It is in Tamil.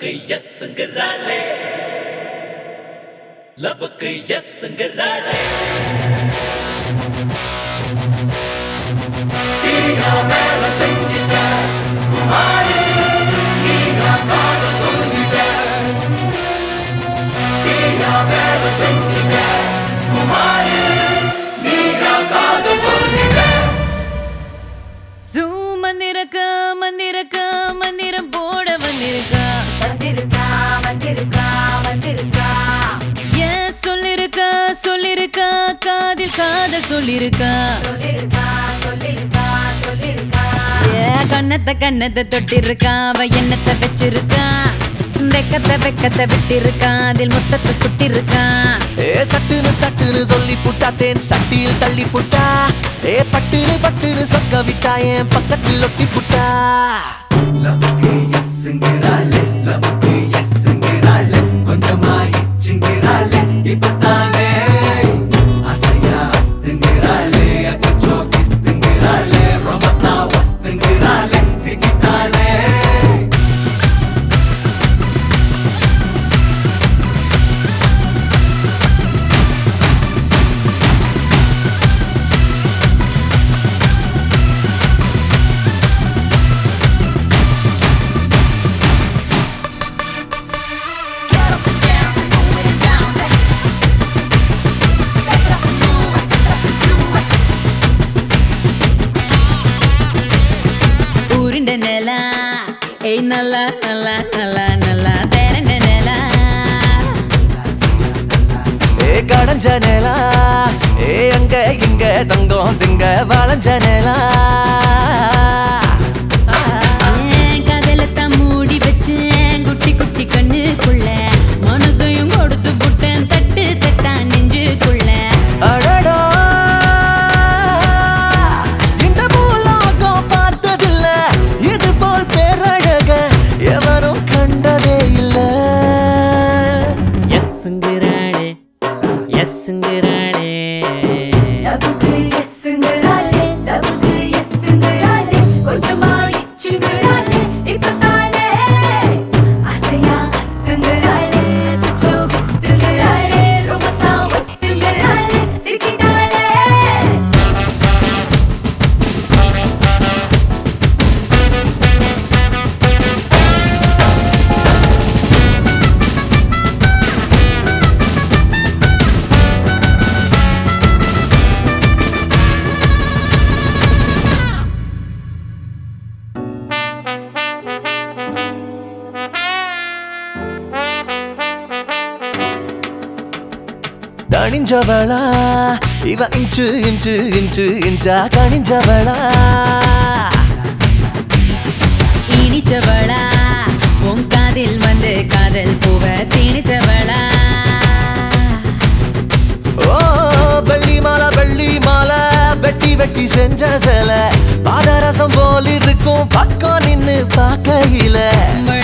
லவ்வுக்கு எஸ்ங்கிறாளே லவ்வுக்கு எஸ்ங்கிறாளே தீயா வேலை செஞ்சிட்ட குமாரி நீயா காதல் சொல்லிட்ட தீயா வேலை செஞ்சிட்ட குமாரி நீயா காதல் சொல்லிட்ட ஜூ மந்திரக்கா மந்திரக்கா மந்திரம் போட வந்திருக்கா வந்திருக்கா வந்திருக்கா வந்திருக்கா ஏன் சொல்லிருக்கா சொல்லிருக்கா காதில் காதல் சொல்லிருக்கா சொல்லிருக்கா சொல்லிருக்கா சொல்லிருக்கா ஏ கண்ணத்தை கண்ணத்தை தொட்டிருக்கா அவ எண்ணத்தை வச்சிருக்கா வெக்கத்தை வெக்கத்தை விட்டிருக்கா அதில் முத்தத்தை சுட்டிருக்கா ஏ சட்டுன்னு சட்டுன்னு சொல்லி புட்டா தேன் சட்டியில் தள்ளி புட்டா ஏ பட்டுன்னு பட்டுன்னு சொக்க விட்டா என் பக்கத்தில் ஒட்டி புட்டா லவ்வுக்கு எஸ்ங்கிறாளே லவ்வுக்கு எஸ்ங்கிறாளே கொஞ்சமா இச்சுங்கிறாளே இப்பத்தானே அசையா அஸ்துங்கிறாளே அச்சோ கிஸ்துங்கிறாளே ரொம்பத்தா வஸ்துங்கிறாளே சிக்கிட்டாளே உருண்ட நிலா ஏய் நல்லா நல்லா நல்லா நல்லா திரண்ட நிலா ஏ கடஞ்ச நிலா ஏ அங்க இங்க தங்கம் திங்க வளைஞ்ச நிலா ஏன் கதலத்தான் மூடி வச்சேன் குட்டி குட்டி கண்ணுக்குள்ள மனசையும் கொடுத்து புட்டேன் தட்டு தட்டா நெஞ்சுக்குள்ள அடடா இந்த பூலோகம் பார்த்ததில்ல இது போல் பேரழக எவரும் கண்டதே இல்லை எஸ்ங்கிறாளே எஸ்ங்கிறாளே லவ்வுக்கு எஸ்ங்கிறாளே லவ்வுக்கு எஸ்ங்கிறாளே கொஞ்சமா இச்சுங்கிறாளே இப்பதானே அசையா அஸ்துங்கிறாளே அச்சோ கிஸ்துங்கிறாளே ரொம்பத்தா வஸ்துங்கிறாளே சிக்கிட்டாளே கணிஞ்சவளா இவ இன்ச்சு இன்ச்சு இன்ச்சு இன்ச்சா கணிஞ்சவளா இனிச்சவளா உன் காதில் வந்து காதல் பூவ திணிச்சவளா ஓ வெள்ளி மாலை வெள்ளி மாலை வெட்டி வெட்டி செஞ்ச சில பாதரசம் போல் இருக்கும் பக்கம் நின்னு பார்க்கையில